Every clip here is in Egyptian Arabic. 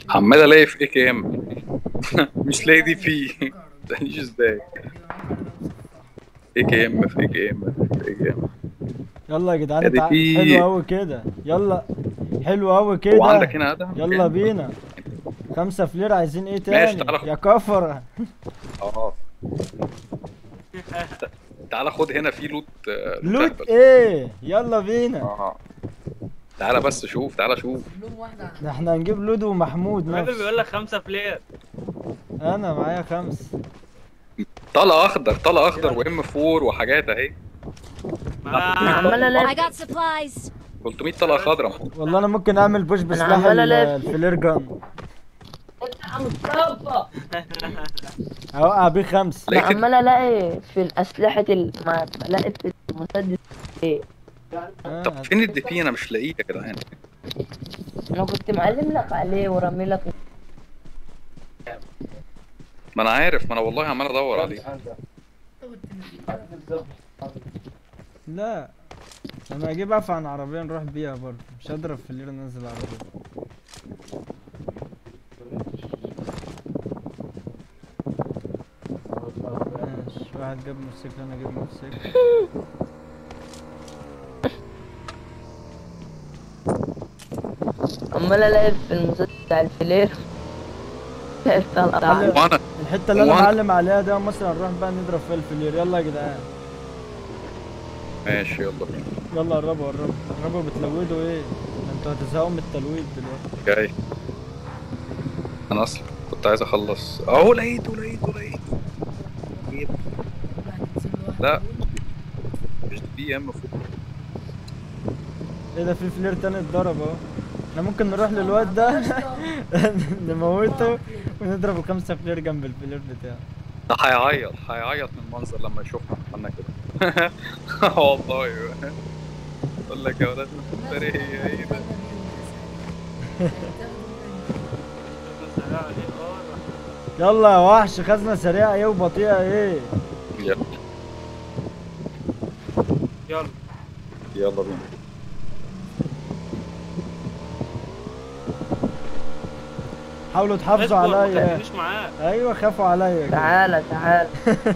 عمال الاقي في اي كي ام مش لاقي دي بي متسألنيش ازاي اي كي ام في اي كي ام في اي كي ام يلا يا جدعان ادي تع- في- حلو قوي كده يلا حلو قوي كده وعندك هنا ادهم يلا بينا خمسة فلير عايزين ايه ماشي، تاني تعالى. يا كفر اه تعالى خد هنا في لوت آه، لوت أهبل. ايه يلا بينا اه تعالى بس شوف تعالى شوف ده احنا هنجيب لودو ومحمود الراجل نفس بيقول لك خمسة فلير انا معايا خمس طلع اخضر طلع اخضر وام 4 وحاجات اهي معاه عمال I الاقي got supplies. 300 طلع خضرا والله انا ممكن اعمل بوش بسلاح عمال ال- ألف. الفلير جان اوقع بيه خمس انا لقيت عمال الاقي في الاسلحه ال... ما بلاقي في المسدس ايه آه، طب فين الدي بي انا مش لاقيه يا جدعان انا كنت معلم لك عليه ورمي لك ما انا عارف ما انا والله عمال ادور عليه لا انا اجيب عفن عربية نروح بيها برضه مش هضرب في الليل انزل عربية ماشي واحد جاب موتوسيكل انا اجيب موتوسيكل عمال الاقي في المسدس بتاع الفلير شايف طلقة وانا الحتة اللي انا هو أنا- معلم عليها ده مثلا نروح بقى نضرب فيها الفلير يلا يا جدعان ماشي يلا بينا يلا قربوا قربوا قربوا بتلودوا ايه ده انتوا هتزهقوا من التلويد دلوقتي جاي انا اصلا كنت عايز اخلص اهو لقيته لقيته لقيته جيب. لا مش دي ام 4 ايه ده في فلير تاني اتضرب اهو احنا ممكن نروح للواد ده نموته ونضرب الخمسة فلير جنب الفلير بتاعه ده هيعيط هيعيط من المنظر لما يشوفنا عملنا كده والله يقول لك يا ولاد الفريق ايه ده يلا يا وحش خزنة سريعة ايه وبطيئة ايه يلا يلا يلا بينا حاولوا تحافظوا اصبر ما عليا تخلينيش معاك ايوه خافوا عليا كده. تعالى تعالى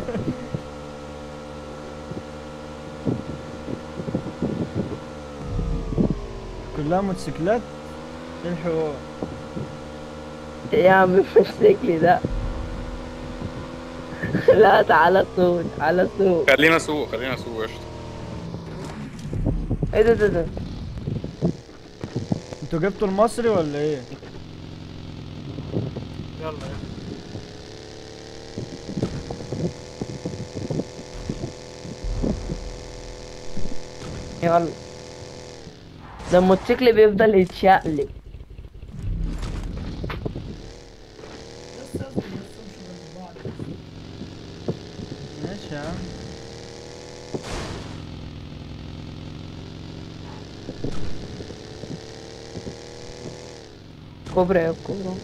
كلها موتوسيكلات ايه الحوار يا عم الموتوسيكل ده لا تعالى صوت تعالى صوت خلينا اسوق خلينا اسوق قشطه ايه ده ده ده انتوا جبتوا المصري ولا ايه يلا يلا يلا ده الموتوسيكل بيفضل يتشقلب ماشي يا عم كوبرا يا كوبرا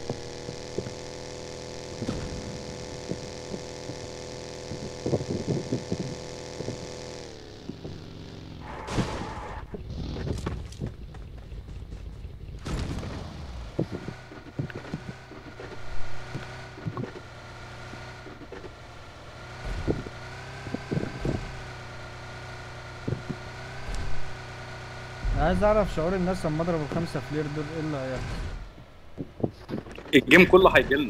انا عايز اعرف شعور الناس لما اضرب الخمسة فلير دول ايه اللي هيحصل الجيم كله هيجي لنا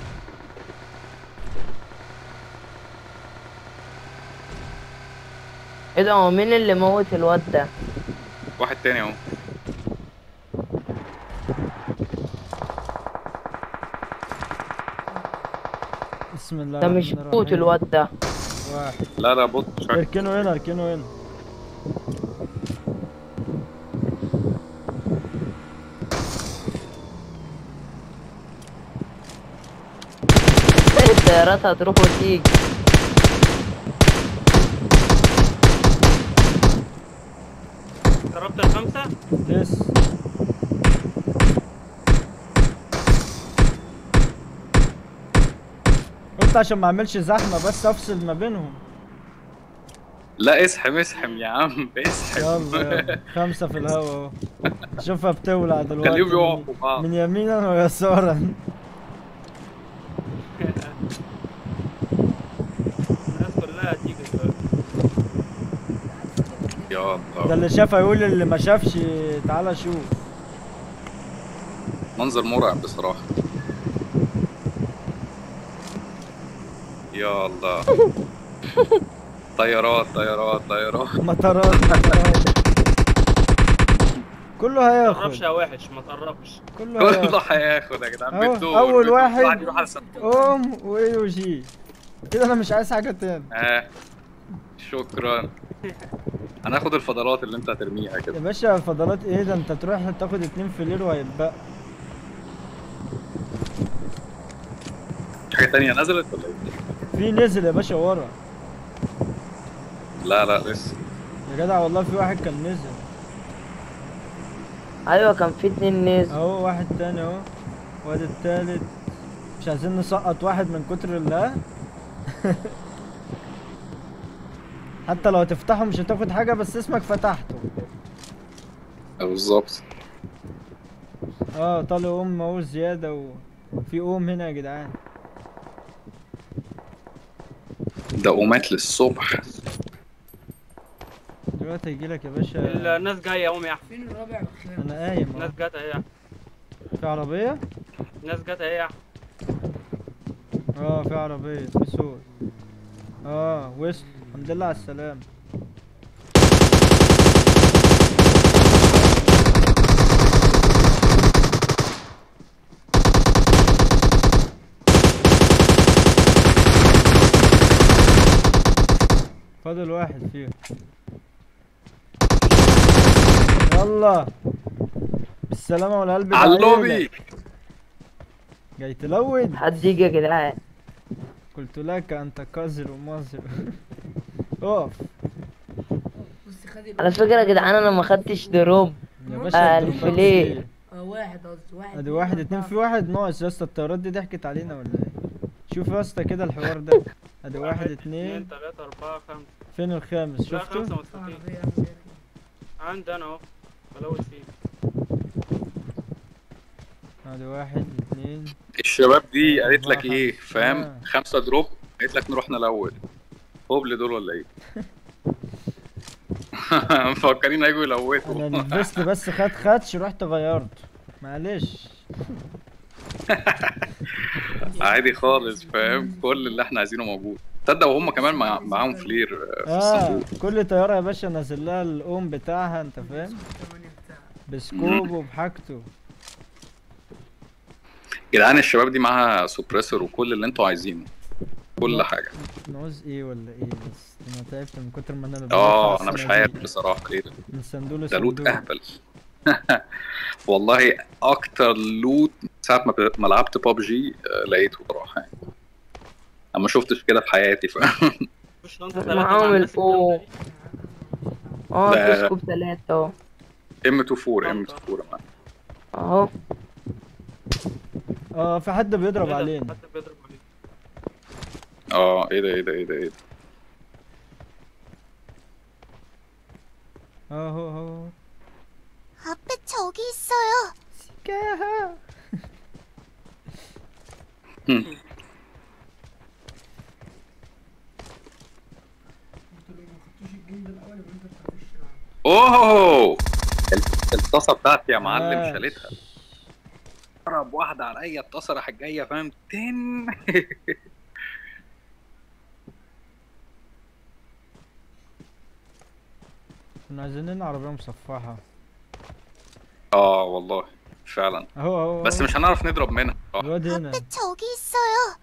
ايه ده هو مين اللي موت الواد ده واحد تاني اهو بسم الله ده مش الرحمن بوت الرحيم. الواد ده واحد لا لا بص شكل اركنوا هنا اركنوا هنا الطيارات هتروح وتيجي ضربت الخمسة يس قلت عشان ما اعملش زحمة بس افصل ما بينهم لا اسحم اسحم يا عم اسحم يلا يلا خمسة في الهوا اهو شوفها بتولع دلوقتي خليهم من- يقفوا بعض من يمينا ويسارا الناس كلها هتيجي دلوقتي يا ده الله اللي شافها يقول اللي ما شافش تعالى شوف منظر مرعب بصراحة يا الله طيارات طيارات طيارات مطارات مطارات. كله ما تقربش هياخد يا وحش ما تقربش كله كله هياخد هياخد يا جدعان أهو، بالدور أول بالدور. واحد. يروح على الصندوق قوم واي وجي كده انا مش عايز حاجة تاني اه شكرا هناخد الفضلات اللي انت هترميها يا كده باشا الفضلات ايه ده انت تروح تاخد اتنين فلير وهيتبقى حاجة تانية نزلت ولا ايه؟ في نزل يا باشا ورا لا لا لسه يا جدع والله في واحد كان نزل ايوه كان في اتنين ناس اهو واحد تاني اهو وادي التالت مش عايزين نسقط واحد من كتر الله حتى لو تفتحه مش هتاخد حاجة بس اسمك فتحته بالظبط اه طالع ام اهو زيادة وفي ام هنا يا جدعان ده قومات للصبح دلوقتي هيجيلك يا باشا الناس جايه قوم يا احمد فين الرابع والخامس؟ انا قايم الناس اهو جت اهي يا أحمد. في عربية الناس جت اهي يا أحمد. اه في عربية في صوت اه وصل الحمد لله على السلامة فاضل واحد فيهم يلا بالسلامة والقلب على بعيدك. اللوبي جاي تلود حد يجي يا جدعان قلت لك انت قذر ومصر اقف بص خد على فكرة يا جدعان انا ما خدتش دروب يا آه، باشا الدروب الفليه. كتير. اه واحد قصدي واحد ادي واحد اتنين في واحد ناقص يا اسطى الطيارات دي ضحكت علينا ولا ايه شوف يا اسطى كده الحوار ده ادي واحد اتنين تلاتة أربعة خمسة فين الخامس لا شفته خمسة متفقين عربية عامل ايه؟ عندي أنا أهو بلوت فيه ادي واحد اتنين الشباب دي قالت لك أربعة، ايه خمسة. فاهم آه. خمسة دروب قالت لك نروح نلود هوبل دول ولا ايه مفكرين هيجوا انا يلوتوا الفيست بس خد خدش رحت غيرته معلش عادي خالص فاهم كل اللي احنا عايزينه موجود تصدق وهم كمان مع... معاهم فلير آه، في اه الصندوق كل طيارة يا باشا نازل لها الام بتاعها انت فاهم التمانية بتاعه بسكوب وبحاجته جدعان الشباب دي معاها سوبريسور وكل اللي انتوا عايزينه كل حاجه نعوز ايه ولا ايه بس انا تعبت من كتر ما انا بلف اه على انا مش الصناديق. عارف بصراحه ايه ده من صندوق ده لوت لصندوق اهبل والله اكتر لوت من ساعه ما ب- ما لعبت ببجي لقيته بصراحه يعني انا ما شفتش كده في حياتي ف... مش انت تلاتة معاهم مع الناس الفوق. الجامدة دي. اه لا. في سكوب تلاتة اهو ام 24 ام 24 يا معلم. اهو اه في حد بيضرب إيه ده؟ علينا حد بيضرب عليك اه ايه ده ايه ده ايه ده ايه ده اهو اهو 앞에 저기 있어요. كاها اوه الطاسه بتاعتي يا معلم ماشي. شالتها ضرب واحده على اي الطاسه راحت جايه فاهم تن كنا عايزين لنا عربية مصفحة اه والله فعلا اهو اهو بس أهو. مش هنعرف نضرب منها آه. الواد هنا 앞에 저기 있어요.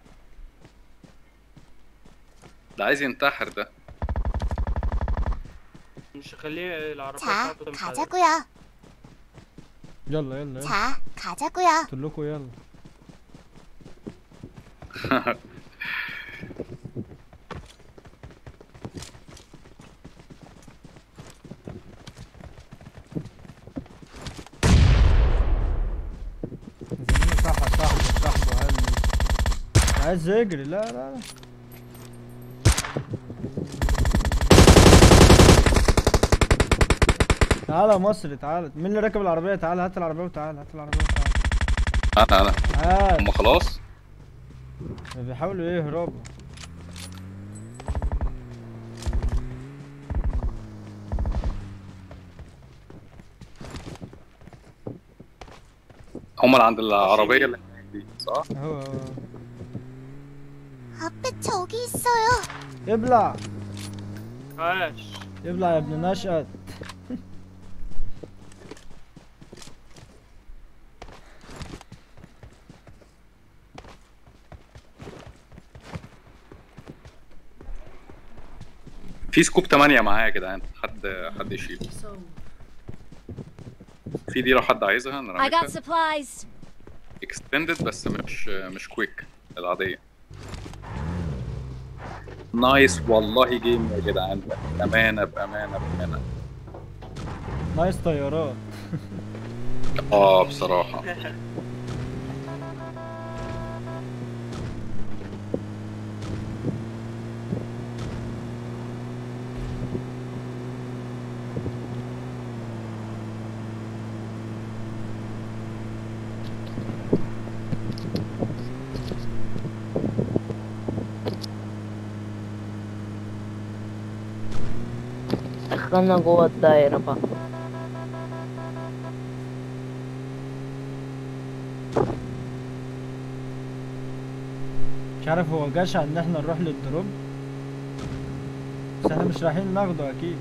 ده عايز ينتحر ده مش خليه العربية 자, بتاعته تمشي عليه. 가자고요. يلا يلا يلا 자, 가자고요. قلت لكم يلا زميلي صح صاحبه صاحبه قال لي عايز يجري لا لا لا تعالى يا مصري تعالى مين اللي راكب العربيه تعالى هات العربيه وتعالى هات العربيه وتعالى انا انا تعال هم خلاص بيحاولوا ايه يهربوا هم اللي عند العربيه اللي هناك دي صح؟ اهو اهو 앞에 저기 있어요. ابلع عاش ابلع يا ابن نشأت في سكوب 8 معايا يا جدعان حد حد يشيل يصور في دي لو حد عايزها I got نرميها supplies. اكستندد بس مش مش كويك العاديه نايس والله جيم يا جدعان بامانه بامانه بامانه نايس طيارات اه بصراحه دخلنا جوه الدايرة بقى مش عارف هو جشع ان احنا نروح للدروب بس احنا مش رايحين ناخده اكيد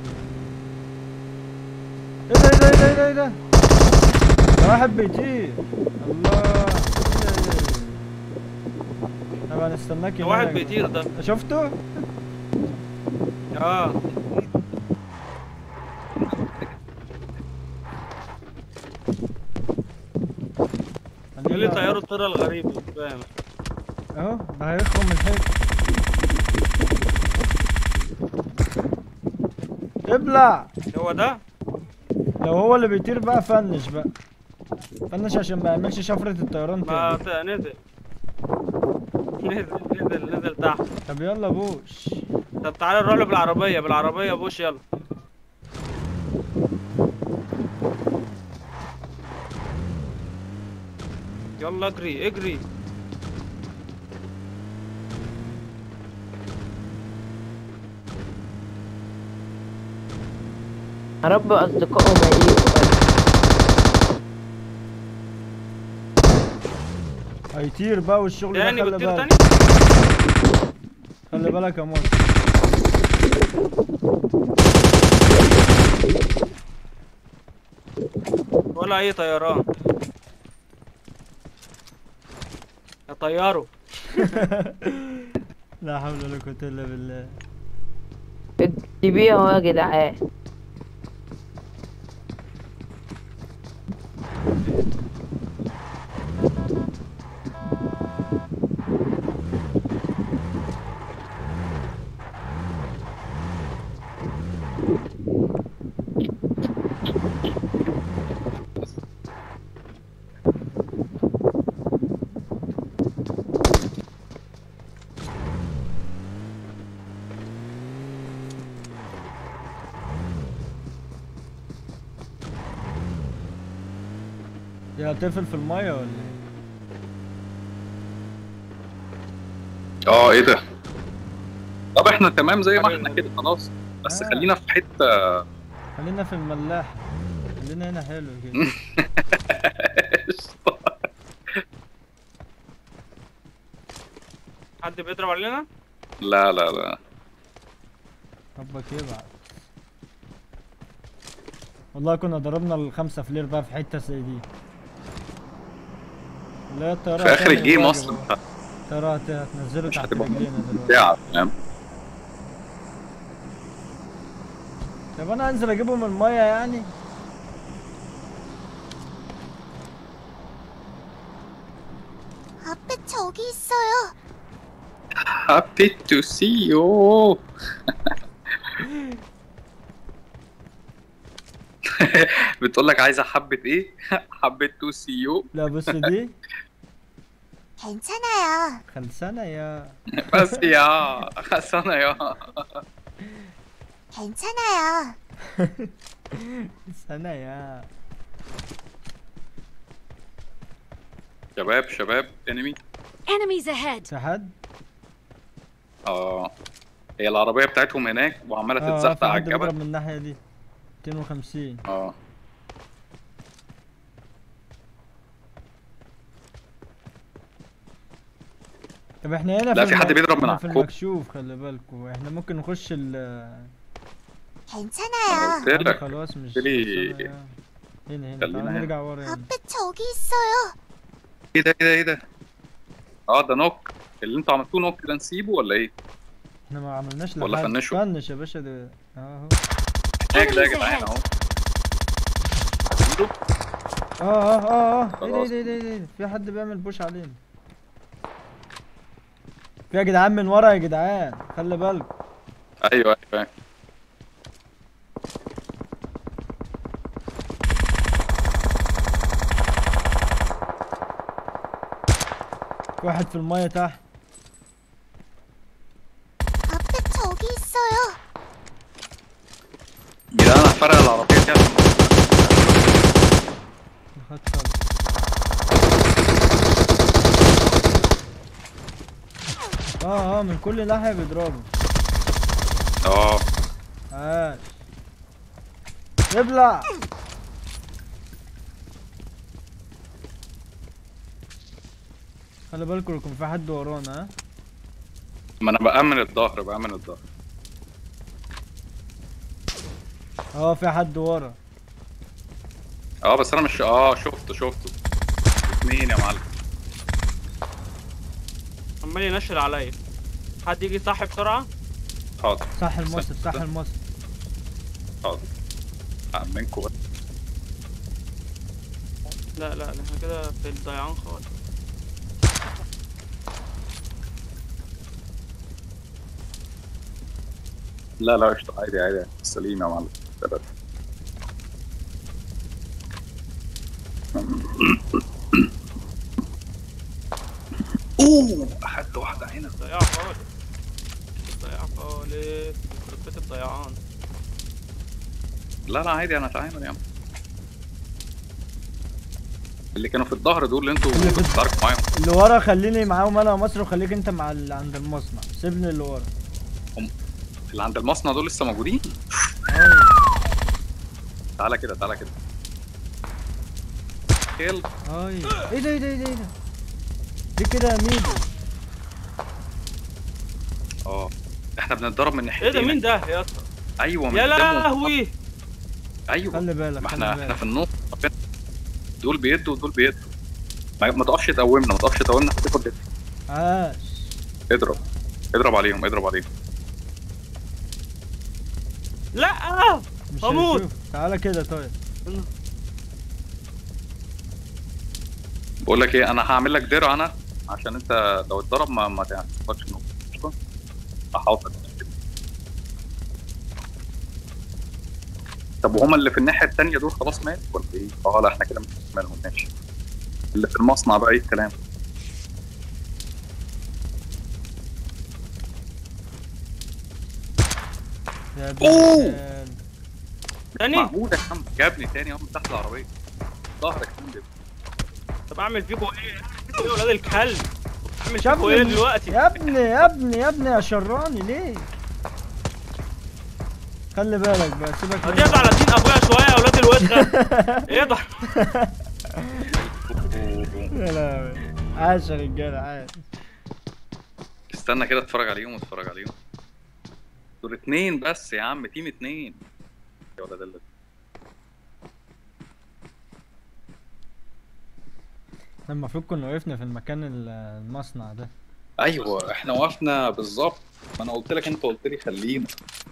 ايه ده ايه ده ايه ده ايه ده ايه ده ده واحد بيطير الله إيه ده، إيه ده، إيه ده؟ طب هنستناك ده هنا واحد يا بيطير ده جماعة. شفته؟ اه ايه اللي طياره الطياره الغريب مش فاهم اهو ده هيخرم الحته ابلع هو ده لو هو اللي بيطير بقى فنش بقى فنش عشان ما يعملش شفرة الطيران ما تاني ت- نزل نزل نزل نزل تحت طب يلا بوش طب تعالى نروح له بالعربيه بالعربيه بوش يلا يلا اجري اجري يا رب أصدقائه ما يجوا هيطير بقى والشغل ده تاني خلي بتطير بالك تاني خلي بالك يا مصر ولا اي طيران يا طياره لا حول ولا قوة الا بالله اكتبيه اهو يا جدعان يا هتقفل في المية ولا ايه؟ اه ايه ده طب احنا تمام زي ما احنا كده خلاص بس آه. خلينا في حته خلينا في الملاح خلينا هنا حلو كده حد بيضرب علينا لا لا لا ربك يبعت والله كنا ضربنا الخمسة فلير بقى في حتة زي دي لا يا الطيارة في اخر هتعمل الجيم الواجب اصلا أهو. الطيارة هت- هتنزله مش تحت هتبقى رجلينا دلوقتي ساعه فاهم طب انا انزل اجيبهم من المية يعني 앞에 저기 있어요. happy to see you بتقول لك عايزه حبه ايه حبه تو سي يو لا بص دي 괜찮아요. خلصانة يا بس يا خلصانه يا 괜찮아요. استنى يا شباب شباب انمي Enemies ahead. في حد؟ اه هي العربيه بتاعتهم هناك وعماله اه تتزحزح في على حد بيضرب الجبل من الناحية دي 250 اه طب احنا هنا لا، في حد الم- بيضرب من احنا على في الكوب. المكشوف خلي بالكوا احنا ممكن نخش ال 괜찮아요. قلت هذا لك خلاص مش قلت لي خلصانة يا. هنا هنا خلينا تعال هنا. نرجع ورا هنا 앞에 저기 있어요. ايه ده ايه ده ايه ده اه ده نوك اللي انتوا عملتوه نوك ده نسيبه ولا ايه؟ احنا ما عملناش ولا لحد. فنشوا؟ فنش يا باشا ده اهو هناك ده يا Enemies جدعان ahead. اهو هتجيبه؟ اه اه اه اه ايه ده خلاص. ايه ده ايه ده ايه ده في حد بيعمل بوش علينا في يا جدعان من ورا يا جدعان خلي بالك ايوه ايوه في واحد في المية تحت 앞에 저기 있어요. جدعان انا هفرق العربيه كده خد خد اه اه من كل ناحية بيضربوا اه عاش ابلع خلي بالكم يكون في حد ورانا ها ما انا بامن الظهر بامن الظهر اه في حد ورا اه بس انا مش اه شفته شفته اثنين يا معلم عمال ينشل عليا حد يجي صاحي بسرعه حاضر صح المصر صح المصر حاضر امنكم بس لا لا لا احنا كده في الضيعان خالص لا لا قشطه عادي عادي سليم يا معلم ثلاثة اوه اخدت واحده هنا ضياع خالص ضياع خالص يخرب بيت الضيعان لا لا عادي انا اتعامل يا عم اللي كانوا في الظهر دول اللي انتوا اللي في- بتتعاركوا معاهم اللي ورا خليني معاهم انا ومصر وخليك انت مع اللي عند المصنع سيبني اللي ورا اللي عند المصنع دول لسه موجودين ايوه تعالى كده تعالى كده كيل ايوه ايه ده ايه ده ايه ده ايه ده دي كده يا ميدو اه احنا بنتضرب من ايه ناحيتين ده مين ده يا اسطى ايوه من يا قدامهم. لهوي ايوه خلي بالك ما خلي احنا احنا بالك في النص دول بيدوا ودول بيدوا ما, ما تقفش تقومنا ما تقفش تقومنا هتاخد يد. عاش اضرب اضرب عليهم اضرب عليهم لا مش هموت. هنشوف تعالى كده طيب بقول لك ايه انا هعمل لك درع انا عشان انت لو اتضرب ما ما تاخدش نقطه قشطة؟ هحاوطك طب وهما اللي في الناحيه التانيه دول خلاص ماتوا ولا ايه؟ اه لا احنا كده مش مالهم ماشي اللي في المصنع بقى ايه الكلام؟ يا ابن أوه. الكلب. تاني محمود يا عم جابني تاني اهو من تحت العربيه ظهرك تنزل طب اعمل فيكم ايه أعمل فيكم ايه يا ولاد الكلب اعمل شافني فيكم ايه من- دلوقتي يا ابني يا ابني يا ابني يا شراني ليه خلي بالك بقى سيبك ما تقطع على دين ابويا شويه يا ولاد الوسخه ايه ده يا لهوي عاش يا رجاله عاش استنى كده اتفرج عليهم واتفرج عليهم دول اتنين بس يا عم تيم اتنين يا ولاد ال- المفروض كنا وقفنا في المكان ال- المصنع ده ايوه احنا وقفنا بالظبط ما انا قلت لك انت قلت لي خلينا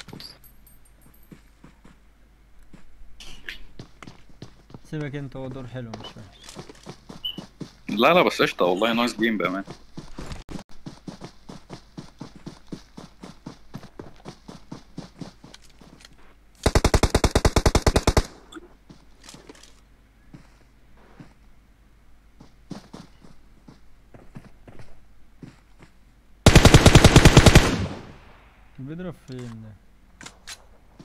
سيبك انت هو دور حلو مش وحش لا لا بس قشطه والله نايس جيم بامان بيضرب فين ده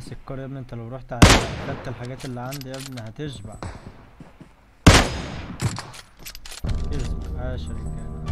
ماسك كار يا ابني انت لو رحت على خدت الحاجات اللي عندي يا ابني هتشبع اصبر عاش يا رجاله